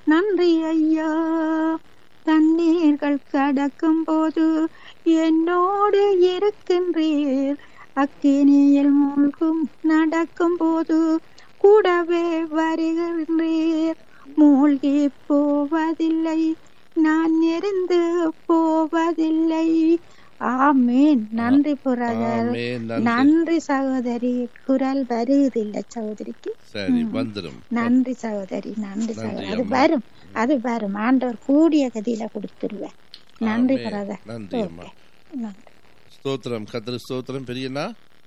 நன்றி ஐயா தண்ணீர்கள் கடக்கும் போது என்னோடு இருக்கின்றீர் அக்கினியில் மூழ்கும் நடக்கும் போது கூடவே வருகின்றீர் மூழ்கி போவதில்லை நான் எரிந்து போவதில்லை ஆமேன் நன்றி புரதர் ஆமென். நன்றி நன்றி சகோதரி குரல் வருவதில்லை சகோதரிக்கு சரி வந்துடும் நன்றி சகோதரி நன்றி நன்றி சகோதரி அது அம்மா. வரும் அது வரும் ஆண்டவர் கூடிய கதியில கொடுத்துருவேன் நன்றி ஆமென். பிரதர் நன்றி அம்மா நன்றி ஸ்தோத்திரம் கத்திர ஸ்தோத்திரம் பெரியண்ணா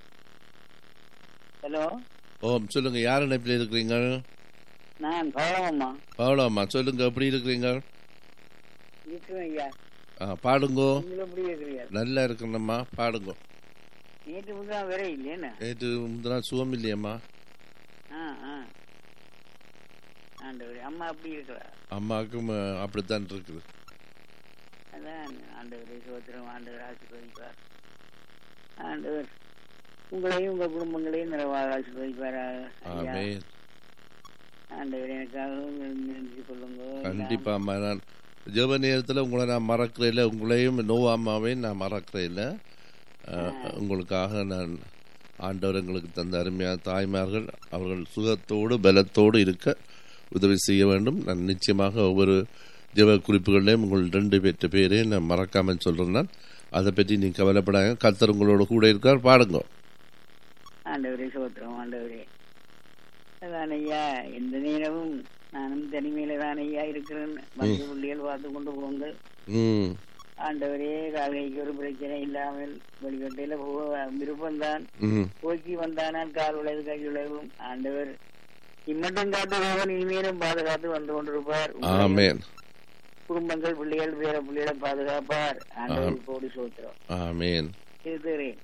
ஹலோ ஓம் சொல்லுங்க யார் இணைப்பில் இருக்கிறீங்க நான் பழமம்மா பவுலாம்மா சொல்லுங்க எப்படி இருக்கிறீங்க இருக்கிறேன் ஐயா ஆ, பாடுங்கோ நீங்களும் எப்படி இருக்கிறீங்க நல்லா இருக்கணும்மா பாடுங்கோ நேற்று முந்தான் வேற இல்லையேண்ணா நேற்று முந்தினா சுகம் இல்லையம்மா ஆ ஆ ஆண்டவர் அம்மா அப்படி இருக்கிறா அம்மாவுக்கும் அஹ், அப்படித்தான் இருக்குது அதான் ஆண்டவர் சோத்திரம் ஆண்டவர் ஆசீர்வதிப்பார் ஆண்டவர் உங்களையும் உங்க குடும்பங்களையும் நிறைவாக ஆசீர்வதிப்பாராக ஐயா ஆமென் ஆண்டவர் எனக்காகவும் நினைச்சு கொள்ளுங்க கண்டிப்பா அம்மா நான் ஜெப நேரத்தில் உங்களை நான் மறக்கிறேன் உங்களையும் நோவா அம்மாவையும் நான் மறக்கிறேன் உங்களுக்காக நான் ஆண்டவர் எங்களுக்கு தந்த அருமையான தாய்மார்கள் அவர்கள் சுகத்தோடு பலத்தோடு இருக்க உதவி செய்ய வேண்டும் நான் நிச்சயமாக ஒவ்வொரு ஜெப குறிப்புகளையும் உங்கள் ரெண்டு பேர்த்த பேரையும் நான் மறக்காமல் சொல்கிறேன் நான் அதை பற்றி நீ கவலைப்படாங்க கர்த்தர் உங்களோட கூட இருக்கார் பாடுங்க ஆண்டவரே சோத்திரம் ஆண்டவரே அதான் ஐயா எந்த நேரமும் நானும் தனிமையில தான் ஐயா இருக்கிறேன் வந்து புள்ளிகள் பார்த்து கொண்டு போங்க ம் ஆண்டவரே கால்கைக்கு ஒரு பிரச்சனை இல்லாமல் வெளிக்கட்டையில போக விருப்பம்தான் ம் போக்கி வந்தானால் கால் உழைவு கை உழைவும் ஆண்டவர் இம்மட்டும் காட்டுபவன் இனிமேலும் பாதுகாத்து வந்து கொண்டிருப்பார் உங்களையும் ஆமேன் குடும்பங்கள் பிள்ளைகள் பேர பிள்ளைகளை பாதுகாப்பார் ஆண்டவர் கோடி சோத்திரம் ஆமேன் இருக்கிறேன்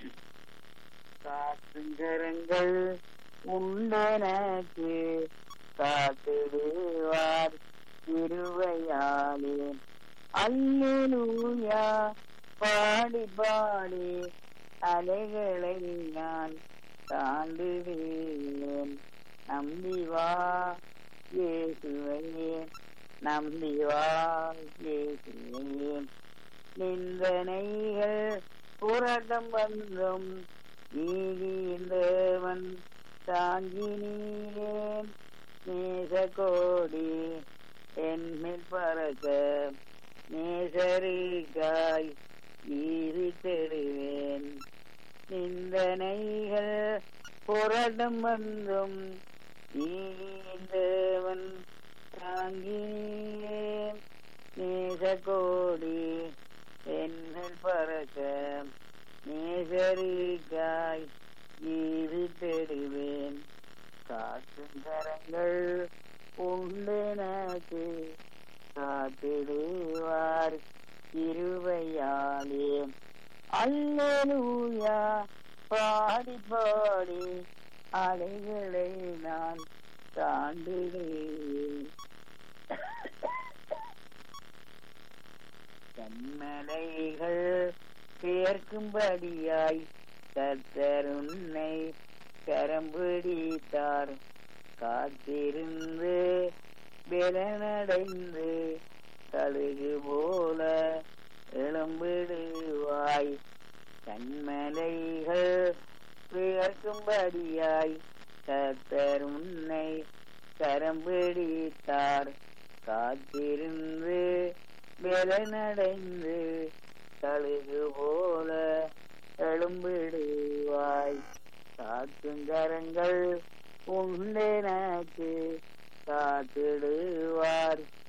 காத்துங்கரங்கள் உண்டனக்கு காத்திடுவார் திருவையாலே அல்லேலூயா பாடி பாடி அலைகளை நான் தாண்டிடுவேன் நம்பி வா இயேசுவையே நம்பி வா இயேசுவையே நிந்தனைகள் புரட்டம் வந்தும் நீதிந்தவன் தாங்கினீரேன் நேச கோடி என்மேல் பறக்க நேசருக்காய் நீதி தெருவேன் நிந்தனைகள் புரட்டம் வந்தும் நீதிந்தவன் தாங்கினீரேன் நேச கோடி என்னல் பறக்க நேசரிக்காய் ஜீவித்திடுவேன் காற்றும் கரங்கள் உண்டெனக்கு காத்திடுவார் இருவையாலே அல்லேலூயா பாடி பாடி அலைகளை நான் தாண்டிடுவேன் கண்மலைகள் சேர்க்கும்படியாய் கர்த்தர் உன்னை கரம் பிடித்தார் காத்திருந்து பலனடைந்து கழுகு போல எழும்பிடுவாய் கண்மலைகள் வியர்க்கும்படியாய் கர்த்தர் உன்னை கரம் பிடித்தார் காத்திருந்து பலனடைந்து கழுகு போல எழும்பிடுவாய் காத்துங்கரங்கள் உண்டெனக்கு காத்திடுவார்